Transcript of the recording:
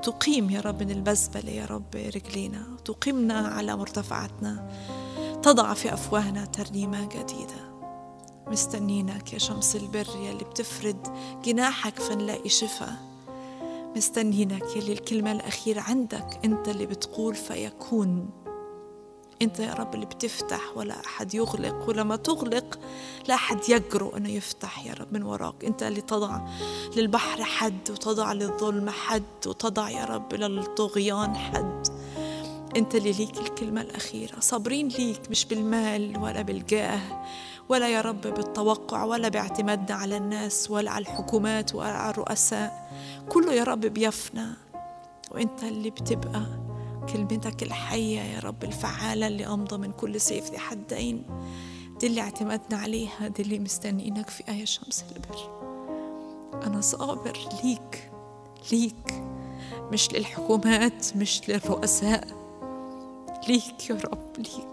تقيم يا رب من المزبلة يا رب رجلينا تقيمنا على مرتفعاتنا تضع في أفواهنا ترنيمة جديدة مستنينك يا شمس البر يلي بتفرد جناحك فنلاقي شفاء مستنينك يلي الكلمة الأخيرة عندك أنت اللي بتقول فيكون أنت يا رب اللي بتفتح ولا أحد يغلق ولما تغلق لا أحد يجرؤ أنه يفتح يا رب من وراك أنت اللي تضع للبحر حد وتضع للظلم حد وتضع يا رب للطغيان حد أنت اللي ليك الكلمة الأخيرة صابرين ليك مش بالمال ولا بالجاه ولا يا رب بالتوقع ولا باعتمادنا على الناس ولا على الحكومات ولا على الرؤساء كله يا رب بيفنى وانت اللي بتبقى كلمتك الحية يا رب الفعالة اللي أمضى من كل سيف ذي حدين دي اللي اعتمدنا عليها دي اللي مستنيينك في آية شمس البر أنا صابر ليك ليك مش للحكومات مش للرؤساء ليك يا رب ليك